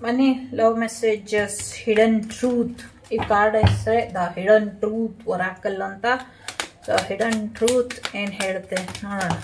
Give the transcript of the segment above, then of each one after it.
ಮನಿ love messages hidden truth ಈ card ಹೆಸರೇ the hidden truth oracle ಅಂತ ಸೊ ಹಿಡನ್ ಟ್ರೂತ್ ಏನು ಹೇಳುತ್ತೆ ನೋಡೋಣ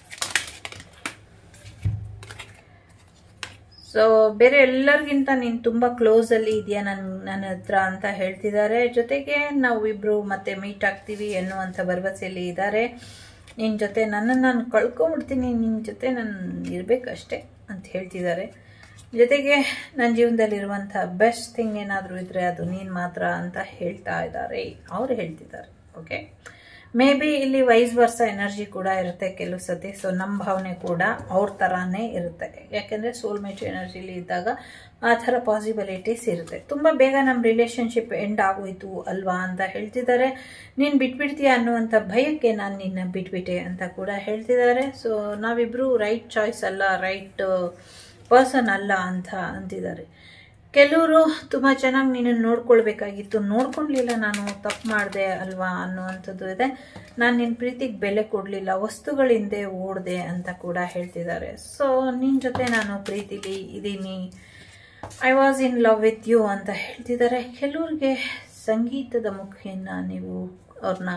ಸೊ ಬೇರೆ ಎಲ್ಲರಿಗಿಂತ ನೀನು ತುಂಬ ಕ್ಲೋಸಲ್ಲಿ ಇದೆಯಾ ನನ್ನ ನನ್ನ ಹತ್ರ ಅಂತ ಹೇಳ್ತಿದ್ದಾರೆ ಜೊತೆಗೆ ನಾವು ಇಬ್ಬರು ಮತ್ತೆ ಮೀಟ್ ಆಗ್ತೀವಿ ಅನ್ನುವಂಥ ಭರವಸೆಯಲ್ಲಿ ಇದ್ದಾರೆ ನಿನ್ನ ಜೊತೆ ನನ್ನನ್ನು ನಾನು ಕಳ್ಕೊಂಬಿಡ್ತೀನಿ ನಿನ್ನ ಜೊತೆ ನಾನು ಇರಬೇಕಷ್ಟೇ ಅಂತ ಹೇಳ್ತಿದ್ದಾರೆ ಜೊತೆಗೆ ನನ್ನ ಜೀವನದಲ್ಲಿರುವಂಥ ಬೆಸ್ಟ್ ಥಿಂಗ್ ಏನಾದರೂ ಇದ್ದರೆ ಅದು ನೀನು ಮಾತ್ರ ಅಂತ ಹೇಳ್ತಾ ಇದ್ದಾರೆ ಅವ್ರು ಹೇಳ್ತಿದ್ದಾರೆ ಓಕೆ ಮೇ ಬಿ ಇಲ್ಲಿ ವೈಸ್ ವರ್ಸ ಎನರ್ಜಿ ಕೂಡ ಇರುತ್ತೆ ಕೆಲವು ಸತಿ ಸೊ ನಮ್ಮ ಭಾವನೆ ಕೂಡ ಅವ್ರ ಥರನೇ ಇರುತ್ತೆ ಯಾಕೆಂದರೆ ಸೋಲ್ಮೇಟ್ ಎನರ್ಜಿಲಿ ಇದ್ದಾಗ ಆ ಥರ ಪಾಸಿಬಿಲಿಟೀಸ್ ಇರುತ್ತೆ ತುಂಬ ಬೇಗ ನಮ್ಮ ರಿಲೇಷನ್ಶಿಪ್ ಎಂಡ್ ಆಗೋಯ್ತು ಅಲ್ವಾ ಅಂತ ಹೇಳ್ತಿದ್ದಾರೆ ನೀನು ಬಿಟ್ಬಿಡ್ತೀಯ ಅನ್ನುವಂಥ ಭಯಕ್ಕೆ ನಾನು ನಿನ್ನ ಬಿಟ್ಬಿಟ್ಟೆ ಅಂತ ಕೂಡ ಹೇಳ್ತಿದ್ದಾರೆ ಸೊ ನಾವಿಬ್ಬರು ರೈಟ್ ಚಾಯ್ಸ್ ಅಲ್ಲ ರೈಟ್ ಪರ್ಸನ್ ಅಲ್ಲ ಅಂತ ಅಂತಿದ್ದಾರೆ ಕೆಲವರು ತುಂಬ ಚೆನ್ನಾಗಿ ನೀನನ್ನು ನೋಡ್ಕೊಳ್ಬೇಕಾಗಿತ್ತು ನೋಡ್ಕೊಳ್ಲಿಲ್ಲ ನಾನು ತಪ್ಪು ಮಾಡಿದೆ ಅಲ್ವಾ ಅನ್ನುವಂಥದ್ದು ಇದೆ ನಾನು ನಿನ್ನ ಪ್ರೀತಿಗೆ ಬೆಲೆ ಕೊಡಲಿಲ್ಲ ವಸ್ತುಗಳ ಹಿಂದೆ ಓಡಿದೆ ಅಂತ ಕೂಡ ಹೇಳ್ತಿದ್ದಾರೆ ಸೊ ನಿನ್ನ ಜೊತೆ ನಾನು ಪ್ರೀತಿಲಿ ಇದ್ದೀನಿ I was in love with you ಅಂತ ಹೇಳ್ತಿದ್ದಾರೆ ಕೆಲವ್ರಿಗೆ ಸಂಗೀತದ ಮುಖೇನ ನೀವು ಅವ್ರನ್ನ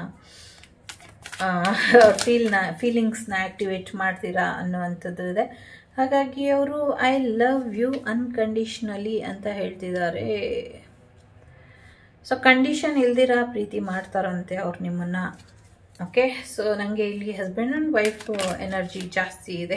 ಫೀಲ್ನ ಫೀಲಿಂಗ್ಸ್ನ ಆ್ಯಕ್ಟಿವೇಟ್ ಮಾಡ್ತೀರಾ ಅನ್ನುವಂಥದ್ದು ಇದೆ ಹಾಗಾಗಿ ಅವರು ಐ ಲವ್ ಯು ಅನ್ಕಂಡೀಷ್ನಲಿ ಅಂತ ಹೇಳ್ತಿದ್ದಾರೆ ಸೊ ಕಂಡೀಷನ್ ಇಲ್ದಿರ ಪ್ರೀತಿ ಮಾಡ್ತಾರಂತೆ ಅವ್ರು ನಿಮ್ಮನ್ನು ಓಕೆ ಸೊ ನನಗೆ ಇಲ್ಲಿ ಹಸ್ಬೆಂಡ್ ಆ್ಯಂಡ್ ವೈಫ್ ಎನರ್ಜಿ ಜಾಸ್ತಿ ಇದೆ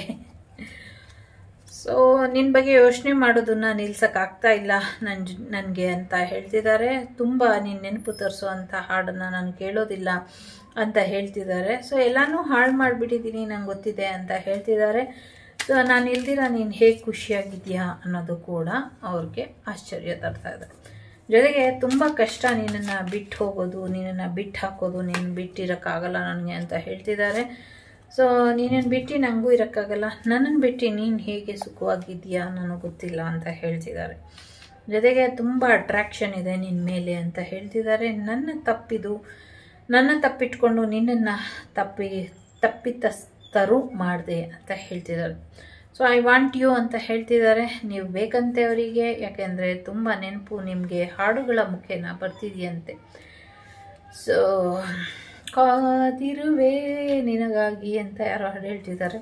ಸೊ ನಿನ್ನ ಬಗ್ಗೆ ಯೋಚನೆ ಮಾಡೋದನ್ನ ನಿಲ್ಸೋಕ್ಕಾಗ್ತಾ ಇಲ್ಲ ನನ್ನ ನನಗೆ ಅಂತ ಹೇಳ್ತಿದ್ದಾರೆ ತುಂಬ ನೀನು ನೆನಪು ತರಿಸೋ ಹಾಡನ್ನು ನಾನು ಕೇಳೋದಿಲ್ಲ ಅಂತ ಹೇಳ್ತಿದ್ದಾರೆ ಸೊ ಎಲ್ಲನೂ ಹಾಳು ಮಾಡಿಬಿಟ್ಟಿದ್ದೀನಿ ನಂಗೆ ಗೊತ್ತಿದೆ ಅಂತ ಹೇಳ್ತಿದ್ದಾರೆ ಸೊ ನಾನು ಇಲ್ದಿರ ನೀನು ಹೇಗೆ ಖುಷಿಯಾಗಿದೆಯಾ ಅನ್ನೋದು ಕೂಡ ಅವ್ರಿಗೆ ಆಶ್ಚರ್ಯ ತರ್ತಾ ಇದೆ ಜೊತೆಗೆ ತುಂಬ ಕಷ್ಟ ನಿನ್ನನ್ನು ಬಿಟ್ಟು ಹೋಗೋದು ನಿನ್ನನ್ನು ಬಿಟ್ಟು ಹಾಕೋದು ನೀನು ಬಿಟ್ಟಿರೋಕ್ಕಾಗಲ್ಲ ನನಗೆ ಅಂತ ಹೇಳ್ತಿದ್ದಾರೆ ಸೊ ನೀನನ್ನು ಬಿಟ್ಟು ನನಗೂ ಇರೋಕ್ಕಾಗಲ್ಲ ನನ್ನನ್ನು ಬಿಟ್ಟು ನೀನು ಹೇಗೆ ಸುಖವಾಗಿದೆಯಾ ನನಗೆ ಗೊತ್ತಿಲ್ಲ ಅಂತ ಹೇಳ್ತಿದ್ದಾರೆ ಜೊತೆಗೆ ತುಂಬ ಅಟ್ರಾಕ್ಷನ್ ಇದೆ ನಿನ್ನ ಮೇಲೆ ಅಂತ ಹೇಳ್ತಿದ್ದಾರೆ ನನ್ನ ತಪ್ಪಿದು ನನ್ನ ತಪ್ಪಿಟ್ಕೊಂಡು ನಿನ್ನನ್ನು ತಪ್ಪಿ ತಪ್ಪಿತಸ್ಥರು ಮಾಡಿದೆ ಅಂತ ಹೇಳ್ತಿದ್ದಾರೆ ಸೊ ಐ ವಾಂಟ್ ಯು ಅಂತ ಹೇಳ್ತಿದ್ದಾರೆ ನೀವು ಬೇಕಂತೆ ಅವರಿಗೆ ಯಾಕೆಂದರೆ ತುಂಬ ನೆನಪು ನಿಮಗೆ ಹಾಡುಗಳ ಮುಖೇನ ಬರ್ತಿದೆಯಂತೆ ಸೊ ಕಾದಿರುವೆ ನಿನಗಾಗಿ ಅಂತ ಯಾರೋ ಹಾಡು ಹೇಳ್ತಿದ್ದಾರೆ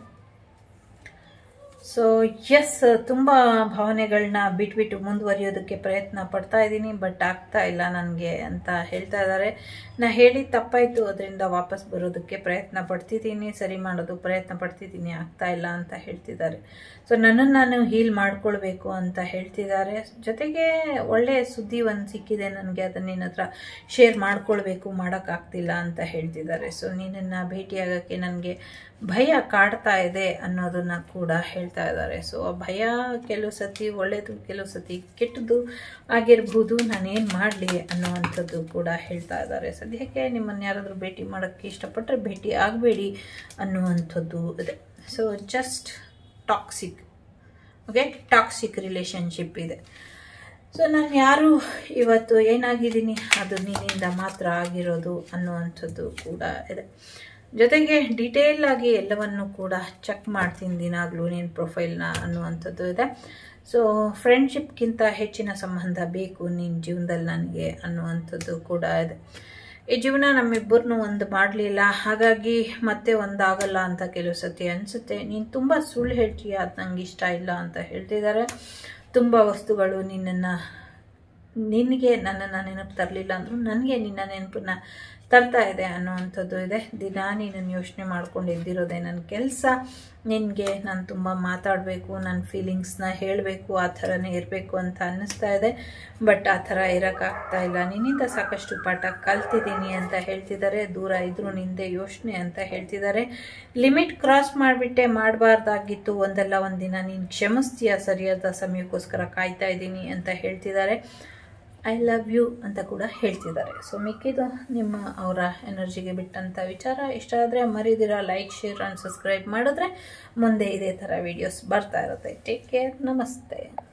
ಸೊ ಎಸ್ ತುಂಬ ಭಾವನೆಗಳನ್ನ ಬಿಟ್ಬಿಟ್ಟು ಮುಂದುವರಿಯೋದಕ್ಕೆ ಪ್ರಯತ್ನ ಪಡ್ತಾ ಇದ್ದೀನಿ ಬಟ್ ಆಗ್ತಾ ಇಲ್ಲ ನನಗೆ ಅಂತ ಹೇಳ್ತಾ ಇದ್ದಾರೆ ನಾ ಹೇಳಿ ತಪ್ಪಾಯಿತು ಅದರಿಂದ ವಾಪಸ್ ಬರೋದಕ್ಕೆ ಪ್ರಯತ್ನ ಪಡ್ತಿದ್ದೀನಿ ಸರಿ ಮಾಡೋದು ಪ್ರಯತ್ನ ಪಡ್ತಿದ್ದೀನಿ ಆಗ್ತಾ ಇಲ್ಲ ಅಂತ ಹೇಳ್ತಿದ್ದಾರೆ ಸೊ ನನ್ನನ್ನು ನಾನು ಹೀಲ್ ಮಾಡ್ಕೊಳ್ಬೇಕು ಅಂತ ಹೇಳ್ತಿದ್ದಾರೆ ಜೊತೆಗೆ ಒಳ್ಳೆಯ ಸುದ್ದಿ ಒಂದು ಸಿಕ್ಕಿದೆ ನನಗೆ ಅದನ್ನ ನಿನ್ನ ಹತ್ರ ಶೇರ್ ಮಾಡ್ಕೊಳ್ಬೇಕು ಮಾಡೋಕ್ಕಾಗ್ತಿಲ್ಲ ಅಂತ ಹೇಳ್ತಿದ್ದಾರೆ ಸೊ ನಿನ್ನನ್ನು ಭೇಟಿಯಾಗೋಕ್ಕೆ ನನಗೆ ಭಯ ಕಾಡ್ತಾ ಇದೆ ಅನ್ನೋದನ್ನ ಕೂಡ ಹೇಳ್ತಾ ಇದ್ದಾರೆ ಸೊ ಆ ಭಯ ಕೆಲವು ಸತಿ ಒಳ್ಳೆಯದು ಕೆಲವು ಸತಿ ಕೆಟ್ಟದ್ದು ಆಗಿರ್ಬೋದು ನಾನೇನು ಮಾಡಲಿ ಅನ್ನುವಂಥದ್ದು ಕೂಡ ಹೇಳ್ತಾ ಇದ್ದಾರೆ ಸದ್ಯಕ್ಕೆ ನಿಮ್ಮನ್ನು ಯಾರಾದರೂ ಭೇಟಿ ಮಾಡೋಕ್ಕೆ ಇಷ್ಟಪಟ್ಟರೆ ಭೇಟಿ ಆಗಬೇಡಿ ಅನ್ನುವಂಥದ್ದು ಇದೆ so just toxic okay toxic relationship ಇದೆ ಸೊ ನಾನು ಯಾರು ಇವತ್ತು ಏನಾಗಿದ್ದೀನಿ ಅದು ನಿನ್ನಿಂದ ಮಾತ್ರ ಆಗಿರೋದು ಅನ್ನುವಂಥದ್ದು ಕೂಡ ಇದೆ ಜೊತೆಗೆ ಡೀಟೇಲ್ ಆಗಿ ಎಲ್ಲವನ್ನು ಕೂಡ ಚೆಕ್ ಮಾಡ್ತೀನಿ ದಿನಾಗಲೂ ನೀನು ಪ್ರೊಫೈಲ್ನ ಅನ್ನುವಂಥದ್ದು ಇದೆ ಸೊ ಫ್ರೆಂಡ್ಶಿಪ್ಗಿಂತ ಹೆಚ್ಚಿನ ಸಂಬಂಧ ಬೇಕು ನಿನ್ನ ಜೀವನದಲ್ಲಿ ನನಗೆ ಅನ್ನುವಂಥದ್ದು ಕೂಡ ಇದೆ ಈ ಜೀವನ ನಮ್ಮಿಬ್ಬರನ್ನೂ ಒಂದು ಮಾಡಲಿಲ್ಲ ಹಾಗಾಗಿ ಮತ್ತೆ ಒಂದಾಗಲ್ಲ ಅಂತ ಕೆಲವು ಸತಿ ಅನಿಸುತ್ತೆ ನೀನು ತುಂಬ ಸುಳ್ಳು ಹೇಳ್ತೀಯ ಅದು ನಂಗೆ ಇಷ್ಟ ಇಲ್ಲ ಅಂತ ಹೇಳ್ತಿದ್ದಾರೆ ತುಂಬ ವಸ್ತುಗಳು ನಿನ್ನನ್ನು ನಿನಗೆ ನನ್ನನ್ನು ನೆನಪು ತರಲಿಲ್ಲ ಅಂದರೂ ನನಗೆ ನಿನ್ನ ನೆನಪನ್ನ ತರ್ತಾ ಇದೆ ಅನ್ನೋವಂಥದ್ದು ಇದೆ ದಿನ ನೀನನ್ನು ಯೋಚನೆ ಮಾಡ್ಕೊಂಡು ಎದ್ದಿರೋದೇ ನನ್ನ ಕೆಲಸ ನಿನಗೆ ನಾನು ತುಂಬ ಮಾತಾಡಬೇಕು ನನ್ನ ಫೀಲಿಂಗ್ಸ್ನ ಹೇಳಬೇಕು ಆ ಥರನೇ ಇರಬೇಕು ಅಂತ ಅನ್ನಿಸ್ತಾ ಇದೆ ಬಟ್ ಆ ಥರ ಇರೋಕ್ಕಾಗ್ತಾ ಇಲ್ಲ ನಿನ್ನಿಂದ ಸಾಕಷ್ಟು ಪಾಠ ಕಲ್ತಿದ್ದೀನಿ ಅಂತ ಹೇಳ್ತಿದ್ದಾರೆ ದೂರ ಇದ್ರೂ ನಿಂದೆ ಯೋಚನೆ ಅಂತ ಹೇಳ್ತಿದ್ದಾರೆ ಲಿಮಿಟ್ ಕ್ರಾಸ್ ಮಾಡಿಬಿಟ್ಟೆ ಮಾಡಬಾರ್ದಾಗಿತ್ತು ಒಂದಲ್ಲ ಒಂದಿನ ನೀನು ಕ್ಷಮಿಸ್ತೀಯ ಸರಿಯಾದ ಸಮಯಕ್ಕೋಸ್ಕರ ಕಾಯ್ತಾ ಇದ್ದೀನಿ ಅಂತ ಹೇಳ್ತಿದ್ದಾರೆ ಐ ಲವ್ ಯು ಅಂತ ಕೂಡ ಹೇಳ್ತಿದ್ದಾರೆ ಸೊ ಮಿಕ್ಕಿದು ನಿಮ್ಮ ಅವರ ಎನರ್ಜಿಗೆ ಬಿಟ್ಟಂಥ ವಿಚಾರ ಇಷ್ಟ ಆದರೆ ಮರಿದಿರ ಲೈಕ್ ಶೇರ್ ಆ್ಯಂಡ್ ಸಬ್ಸ್ಕ್ರೈಬ್ ಮಾಡಿದ್ರೆ ಮುಂದೆ ಇದೇ ಥರ ವೀಡಿಯೋಸ್ ಬರ್ತಾ ಇರುತ್ತೆ ಟೇಕ್ ಕೇರ್ ನಮಸ್ತೆ